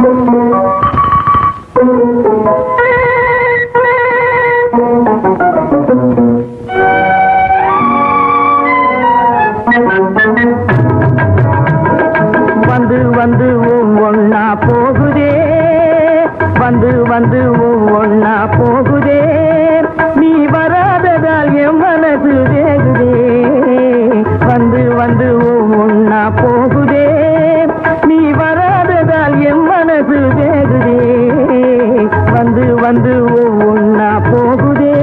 வந்து வந்து ஒவ்வொன்னா போகுதே வந்து வந்து ஒவ்வொன்னா போகுதே நீ வராததால் என் மனசு வேகுதே வந்து வந்து ஒவ்வொன்னா போகுதே நீ வராததால் என் மனசு வேகுதே வந்து வந்து ஒவ்வொன்னா போகுதே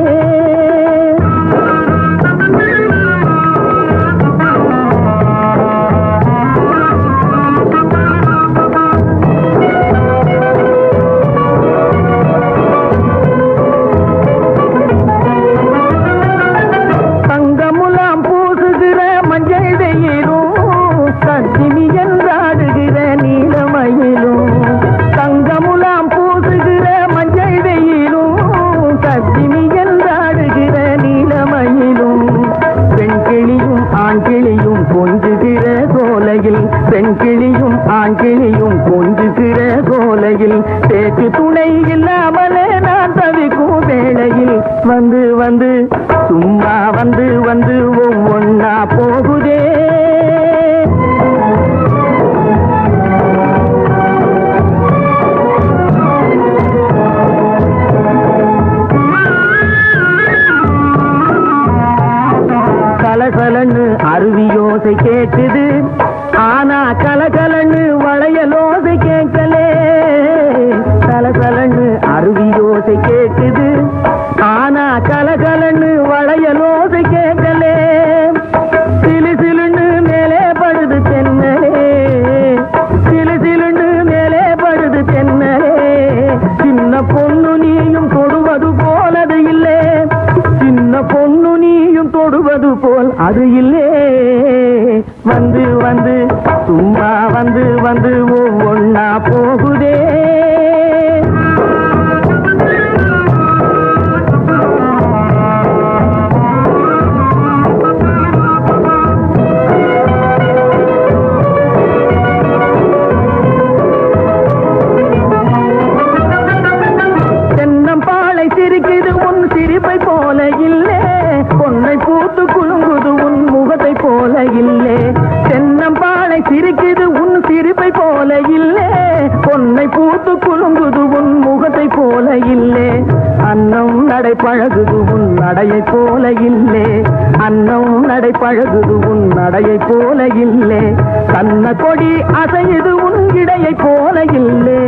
தங்கமுலாம் பூசுகிற மஞ்சள் வெயிலும் கத்தினி என்றாடுகிற நீலமயிலும் தங்கமுலாம் பூசுகிற மஞ்சள் வெயிலும் கத்தினி என்றாடுகிற நீலமயிலும் பெண் கிளியும் ஆண் கிளியும் கொஞ்சுகிற சோலையில் பெண் கிளியும் ஆண் கிளியும் கொஞ்சுகிற சோலையில் பேச்சு துணை இல்லாமலே நான் தவிக்கும் வேளையில் வந்து வந்து சும்மா வந்து வந்து ஒவ்வொன்னா போகுதே கலகலன்னு அருவியோசை கேட்குது ஆனா கலகலன்னு வளையலோசை கேட்கலே கலகலன்னு அருவியோசை கேட்குது ஆனா கலகலன்னு வளையலோசை கேட்கலே சிலு சிலுன்னு மேலே படுது தென்னலே சிலு சிலுன்னு மேலே படுது தென்னலே சின்ன பொண்ணு நீயும் தொடுவது போலது இல்லே சின்ன பொண்ணு நீயும் தொடுவது போல் அது இல்லே வந்து வந்து சும்மா வந்து வந்து ஒவ்வொன்னா போகுதே தென்னம்பாளை சிரிக்குது உன் சிரிப்பை போல இல்லே பொன்னை பூத்து குலுங்குது உன் முகத்தை போல இல்லே தென்னம்பாளை சிரிக்குது உன் சிரிப்பை போல இல்லே பொன்னை பூத்து குலுங்குது உன் முகத்தை போல இல்லே அன்னம் நடை பழகுது உன் நடையை போல இல்லே அன்னம் நடை பழகுது உன் நடையை போல இல்லே கண்ண கொடி அசையுது உன் இடையை போல இல்லே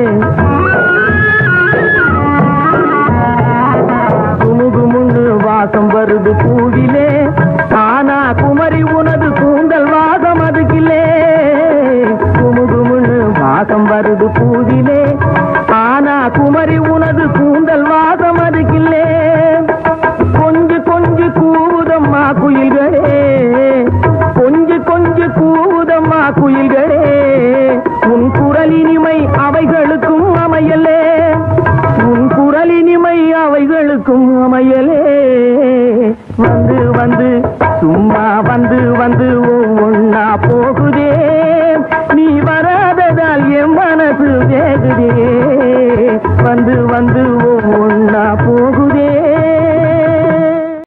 குமுகுமுண்டு வாசம் வருது பூவிலே ஆனா குமரி உனது கூந்தல் வாசம் அதுக்கிலே குமுகுமுண்டு வாசம் வருது பூவிலே ஆனா குமரி உனது கூந்தல் வாசம் அதுக்கில்லே கொஞ்சு கொஞ்சு கூவுதம்மா குயில்களே கொஞ்சு கொஞ்சு கூவுதம்மா குயில்களே உன் குரல் இனிமை அவைகளுக்கும் அமையலே உன் குரல் இனிமை அவைகளுக்கும் அமையலே வந்து வந்து சும்மா வந்து வந்து ஒவ்வொன்னா போகுதே நீ வராததால் என் மனசு வேகுதே வந்து வந்து